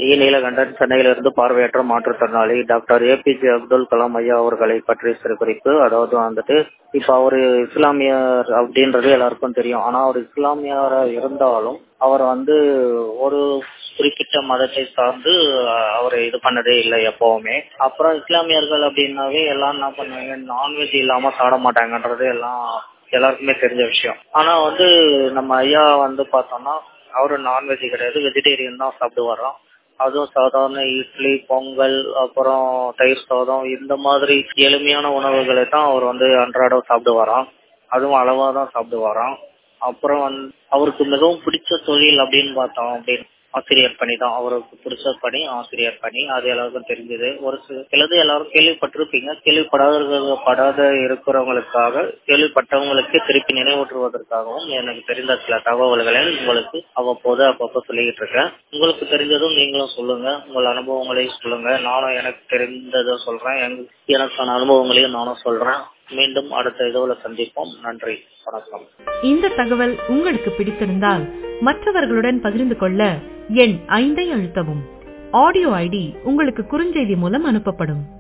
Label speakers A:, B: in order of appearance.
A: இ நீலகண்டன் சென்னையிலிருந்து பார்வையற்ற மாற்றுத்திறனாளி டாக்டர் ஏபிஜே அப்துல் கலாம் ஐயா அவர்களை பற்றிய சிறு குறிப்பு அதாவது வந்துட்டு இப்ப அவரு இஸ்லாமியர் அப்படின்றது எல்லாருக்கும் தெரியும் ஆனா அவர் இஸ்லாமியரா இருந்தாலும் அவர் வந்து ஒரு குறிப்பிட்ட மதத்தை சார்ந்து அவர் இது பண்ணதே இல்லை எப்பவுமே அப்புறம் இஸ்லாமியர்கள் அப்படின்னாவே எல்லாம் என்ன பண்ணுவாங்க நான்வெஜ் இல்லாம சாப்பிட மாட்டாங்கன்றது எல்லாம் எல்லாருக்குமே தெரிஞ்ச விஷயம் ஆனா வந்து நம்ம ஐயா வந்து பார்த்தோம்னா அவரு நான்வெஜ் கிடையாது வெஜிடேரியன் தான் சாப்பிட்டு வர்றோம் அதுவும் சாதாரண இட்லி பொங்கல் அப்புறம் தயிர் சாதம் இந்த மாதிரி எளிமையான உணவுகளை தான் அவர் வந்து அன்றாடம் சாப்பிட்டு வரோம் அதுவும் அளவா தான் சாப்பிட்டு வரோம் அப்புறம் வந்து அவருக்கு மிகவும் பிடிச்ச தொழில் அப்படின்னு பார்த்தோம் அப்படின்னு ஆசிரியர் பணி தான் அவருக்கு பிடிச்ச பணி ஆசிரியர் பணி அது எல்லாருக்கும் தெரிஞ்சது ஒரு சிலது எல்லாரும் கேள்விப்பட்டிருப்பீங்க கேள்விப்படாத இருக்கிறவங்களுக்காக கேள்விப்பட்டவங்களுக்கு திருப்பி நினைவூற்றுவதற்காகவும் எனக்கு தெரிந்த சில தகவல்களை உங்களுக்கு அவ்வப்போது அப்பப்போ சொல்லிக்கிட்டு இருக்கேன் உங்களுக்கு தெரிஞ்சதும் நீங்களும் சொல்லுங்க உங்கள் அனுபவங்களை சொல்லுங்க நானும் எனக்கு தெரிந்ததை சொல்றேன் எனக்கான அனுபவங்களையும் நானும் சொல்றேன் மீண்டும் அடுத்த இதுல சந்திப்போம் நன்றி வணக்கம்
B: இந்த தகவல் உங்களுக்கு பிடித்திருந்தால் மற்றவர்களுடன் பகிர்ந்து கொள்ள எண் ஐந்தை அழுத்தவும் ஆடியோ ஐடி உங்களுக்கு குறுஞ்செய்தி மூலம் அனுப்பப்படும்